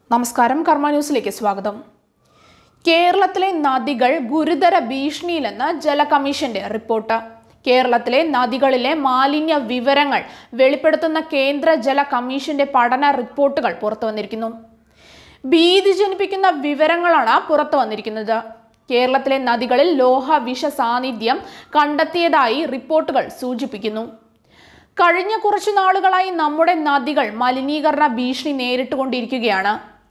നമസ്കാരം കർമ്മ ന്യൂസിലേക്ക് സ്വാഗതം കേരളത്തിലെ നദികൾ ഗുരുതര ഭീഷണിയിലെന്ന് ജല കമ്മീഷന്റെ റിപ്പോർട്ട് കേരളത്തിലെ നദികളിലെ മാലിന്യ വിവരങ്ങൾ വെളിപ്പെടുത്തുന്ന കേന്ദ്ര ജല കമ്മീഷന്റെ പഠന റിപ്പോർട്ടുകൾ പുറത്തു വന്നിരിക്കുന്നു ഭീതി ജനിപ്പിക്കുന്ന വിവരങ്ങളാണ് പുറത്തു വന്നിരിക്കുന്നത് കേരളത്തിലെ നദികളിൽ ലോഹ വിഷ സാന്നിധ്യം കണ്ടെത്തിയതായി റിപ്പോർട്ടുകൾ സൂചിപ്പിക്കുന്നു കഴിഞ്ഞ കുറച്ചു നാളുകളായി നമ്മുടെ നദികൾ മലിനീകരണ ഭീഷണി നേരിട്ടുകൊണ്ടിരിക്കുകയാണ്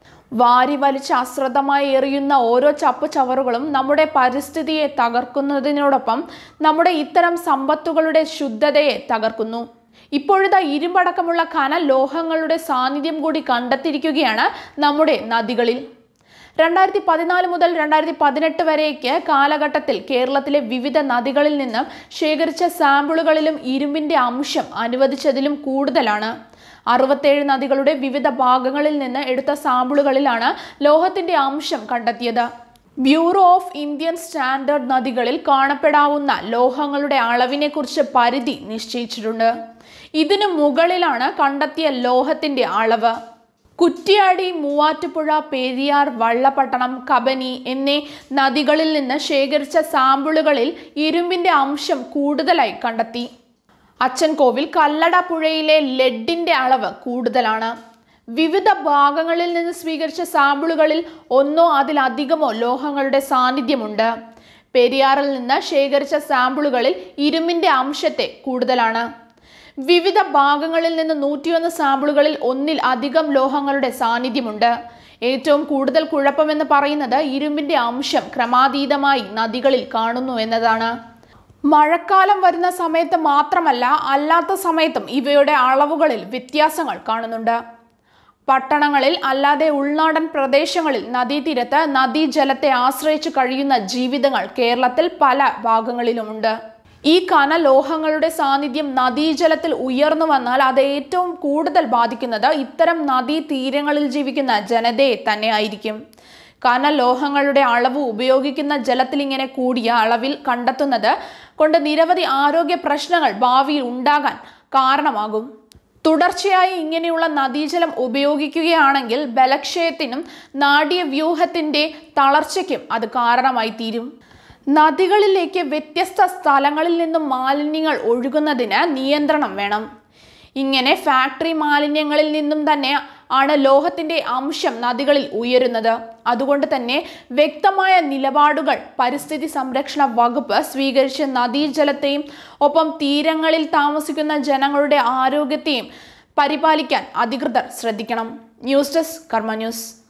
വാരി വലിച്ച് അശ്രദ്ധമായി എറിയുന്ന ഓരോ ചപ്പു ചവറുകളും നമ്മുടെ പരിസ്ഥിതിയെ തകർക്കുന്നതിനോടൊപ്പം നമ്മുടെ ഇത്തരം സമ്പത്തുകളുടെ ശുദ്ധതയെ തകർക്കുന്നു ഇപ്പോഴത്തെ ഇരുമ്പടക്കമുള്ള ഖന ലോഹങ്ങളുടെ സാന്നിധ്യം കൂടി കണ്ടെത്തിയിരിക്കുകയാണ് നമ്മുടെ നദികളിൽ രണ്ടായിരത്തി പതിനാല് മുതൽ രണ്ടായിരത്തി പതിനെട്ട് വരേക്ക് കാലഘട്ടത്തിൽ കേരളത്തിലെ വിവിധ നദികളിൽ നിന്നും ശേഖരിച്ച സാമ്പിളുകളിലും ഇരുമ്പിന്റെ അംശം അനുവദിച്ചതിലും കൂടുതലാണ് അറുപത്തേഴ് നദികളുടെ വിവിധ ഭാഗങ്ങളിൽ നിന്ന് എടുത്ത സാമ്പിളുകളിലാണ് ലോഹത്തിന്റെ അംശം കണ്ടെത്തിയത് ബ്യൂറോ ഓഫ് ഇന്ത്യൻ സ്റ്റാൻഡേർഡ് നദികളിൽ കാണപ്പെടാവുന്ന ലോഹങ്ങളുടെ അളവിനെക്കുറിച്ച് പരിധി നിശ്ചയിച്ചിട്ടുണ്ട് ഇതിനു മുകളിലാണ് കണ്ടെത്തിയ ലോഹത്തിന്റെ അളവ് കുറ്റ്യാടി മൂവാറ്റുപുഴ പെരിയാർ വള്ളപട്ടണം കബനി എന്നീ നദികളിൽ നിന്ന് ശേഖരിച്ച സാമ്പിളുകളിൽ ഇരുമ്പിന്റെ അംശം കൂടുതലായി കണ്ടെത്തി അച്ചൻകോവിൽ കല്ലട പുഴയിലെ ലെഡിന്റെ അളവ് കൂടുതലാണ് വിവിധ ഭാഗങ്ങളിൽ നിന്ന് സ്വീകരിച്ച സാമ്പിളുകളിൽ ഒന്നോ അതിലധികമോ ലോഹങ്ങളുടെ സാന്നിധ്യമുണ്ട് പെരിയാറിൽ നിന്ന് ശേഖരിച്ച സാമ്പിളുകളിൽ ഇരുമ്പിന്റെ അംശത്തെ കൂടുതലാണ് വിവിധ ഭാഗങ്ങളിൽ നിന്ന് നൂറ്റിയൊന്ന് സാമ്പിളുകളിൽ ഒന്നിൽ അധികം ലോഹങ്ങളുടെ സാന്നിധ്യമുണ്ട് ഏറ്റവും കൂടുതൽ കുഴപ്പമെന്ന് പറയുന്നത് ഇരുമ്പിന്റെ അംശം ക്രമാതീതമായി നദികളിൽ കാണുന്നു എന്നതാണ് മഴക്കാലം വരുന്ന സമയത്ത് മാത്രമല്ല അല്ലാത്ത സമയത്തും ഇവയുടെ അളവുകളിൽ വ്യത്യാസങ്ങൾ കാണുന്നുണ്ട് പട്ടണങ്ങളിൽ അല്ലാതെ ഉൾനാടൻ പ്രദേശങ്ങളിൽ നദീതീരത്ത് നദീജലത്തെ ആശ്രയിച്ചു കഴിയുന്ന ജീവിതങ്ങൾ കേരളത്തിൽ പല ഭാഗങ്ങളിലുമുണ്ട് ഈ കനലോഹങ്ങളുടെ സാന്നിധ്യം നദീജലത്തിൽ ഉയർന്നു വന്നാൽ അത് ഏറ്റവും കൂടുതൽ ബാധിക്കുന്നത് ഇത്തരം നദീതീരങ്ങളിൽ ജീവിക്കുന്ന ജനതയെ തന്നെയായിരിക്കും കനലോഹങ്ങളുടെ അളവ് ഉപയോഗിക്കുന്ന ജലത്തിൽ ഇങ്ങനെ കൂടിയ അളവിൽ കണ്ടെത്തുന്നത് കൊണ്ട് നിരവധി ആരോഗ്യ പ്രശ്നങ്ങൾ ഭാവിയിൽ ഉണ്ടാകാൻ കാരണമാകും തുടർച്ചയായി ഇങ്ങനെയുള്ള നദീജലം ഉപയോഗിക്കുകയാണെങ്കിൽ ബലക്ഷയത്തിനും നാഡീവ്യൂഹത്തിന്റെ തളർച്ചയ്ക്കും അത് കാരണമായി തീരും നദികളിലേക്ക് വ്യത്യസ്ത സ്ഥലങ്ങളിൽ നിന്നും മാലിന്യങ്ങൾ ഒഴുകുന്നതിന് നിയന്ത്രണം വേണം ഇങ്ങനെ ഫാക്ടറി മാലിന്യങ്ങളിൽ നിന്നും തന്നെ ആണ് ലോഹത്തിന്റെ അംശം നദികളിൽ ഉയരുന്നത് അതുകൊണ്ട് തന്നെ വ്യക്തമായ നിലപാടുകൾ പരിസ്ഥിതി സംരക്ഷണ വകുപ്പ് സ്വീകരിച്ച് നദീജലത്തെയും ഒപ്പം തീരങ്ങളിൽ താമസിക്കുന്ന ജനങ്ങളുടെ ആരോഗ്യത്തെയും പരിപാലിക്കാൻ അധികൃതർ ശ്രദ്ധിക്കണം ന്യൂസ് ഡെസ്ക് കർമ്മ ന്യൂസ്